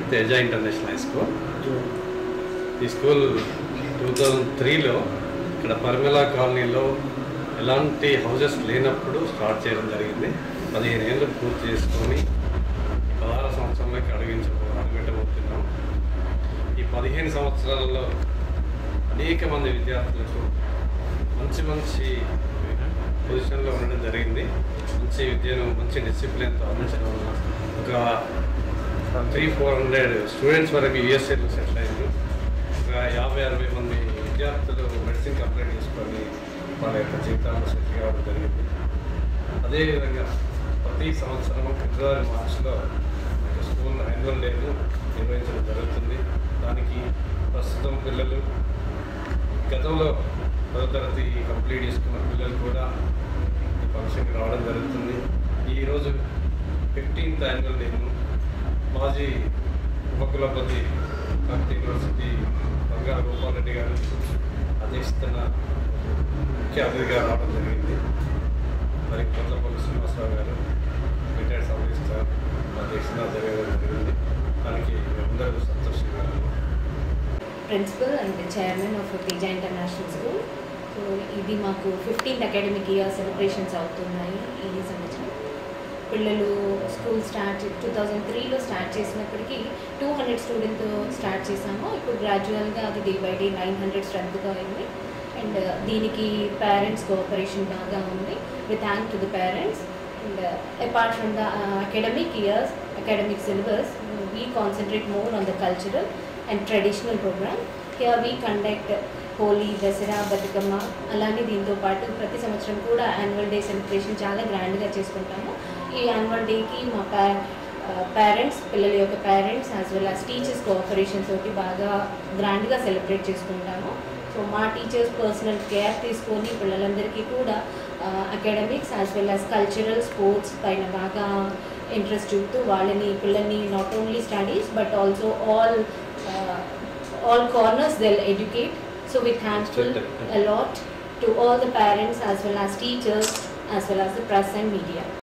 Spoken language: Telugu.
తేజ ఇంటర్నేషనల్ హై స్కూల్ ఈ స్కూల్ టూ థౌజండ్ త్రీలో ఇక్కడ పరిమళ కాలనీలో ఎలాంటి హౌజెస్ లేనప్పుడు స్టార్ట్ చేయడం జరిగింది పదిహేను ఏళ్ళు పూర్తి చేసుకొని పదహారు సంవత్సరంలోకి అడిగించ అడుగుపెట్టబోతున్నాం ఈ పదిహేను సంవత్సరాలలో అనేక మంది విద్యార్థులకు మంచి మంచి పొజిషన్లో ఉండడం జరిగింది మంచి విద్యను మంచి డిసిప్లిన్తో అందించడం వల్ల ఒక త్రీ ఫోర్ హండ్రెడ్ స్టూడెంట్స్ వరకు యూఎస్ఏలో సెటిల్ అయ్యారు ఒక యాభై అరవై మంది విద్యార్థులు మెడిసిన్ కంప్లీట్ చేసుకొని వాళ్ళ యొక్క జీవితాలను సెటిల్ కావడం జరిగింది అదేవిధంగా ప్రతి సంవత్సరం ఫిబ్రవరి మార్చిలో ఒక స్కూల్ యాన్యువల్ డేను నిర్వహించడం జరుగుతుంది దానికి ప్రస్తుతం పిల్లలు గతంలో పదో తరగతి కంప్లీట్ చేసుకున్న పిల్లలు కూడా ఈ ఫంక్షన్కి రావడం జరుగుతుంది ఈరోజు ఫిఫ్టీన్త్ యాన్యువల్ డేను మాజీ ఉపకులపతి కాకతీయ యూనివర్సిటీ బంగారు గోపాల్ రెడ్డి గారు అధ్యక్షతన ముఖ్య అతిథిగా రావడం జరిగింది మరి కొత్తపల్లి శ్రీనివాసరావు గారు రిటైర్డ్ సబ్ రిజిస్ట్రార్ అధ్యక్షత జరగడం జరిగింది దానికి అందరూ సంతోషంగా ఉన్నాం. Principal and chairman of Teja international school so ఇది మాకు ఫిఫ్టీన్త్ అకాడమిక్ ఇయర్ సెలబ్రేషన్స్ అవుతున్నాయి ఈ సంవత్సరం పిల్లలు స్కూల్ స్టార్ట్ టూ థౌజండ్ త్రీలో స్టార్ట్ చేసినప్పటికీ టూ హండ్రెడ్ స్టూడెంట్తో స్టార్ట్ చేసాము ఇప్పుడు గ్రాడ్యువల్గా అది day by day nine hundred స్ట్రెంత్గా అయింది అండ్ దీనికి పేరెంట్స్ కోఆపరేషన్ బాగా ఉంది we thank to the parents and apart from the academic years academic syllabus we concentrate more on the cultural and traditional programme here we conduct Holi Dasara Bathukamma అలానే దీంతో పాటు ప్రతి సంవత్సరం కూడా యాన్యువల్ డే సెలబ్రేషన్ చాలా గ్రాండ్గా చేసుకుంటాము ఈ యాన్యువల్ డేకి మా పే పేరెంట్స్ పిల్లల యొక్క parents as well as teachers cooperation తోటి బాగా గ్రాండ్గా సెలబ్రేట్ చేసుకుంటాము సో మా టీచర్స్ పర్సనల్ కేర్ తీసుకొని పిల్లలందరికీ కూడా academics as well as cultural sports పైన బాగా ఇంట్రెస్ట్ చూపుతూ వాళ్ళని పిల్లల్ని not only studies but also all all corners they'll educate. So we're thankful a lot to all the parents as well as teachers as well as the press and media.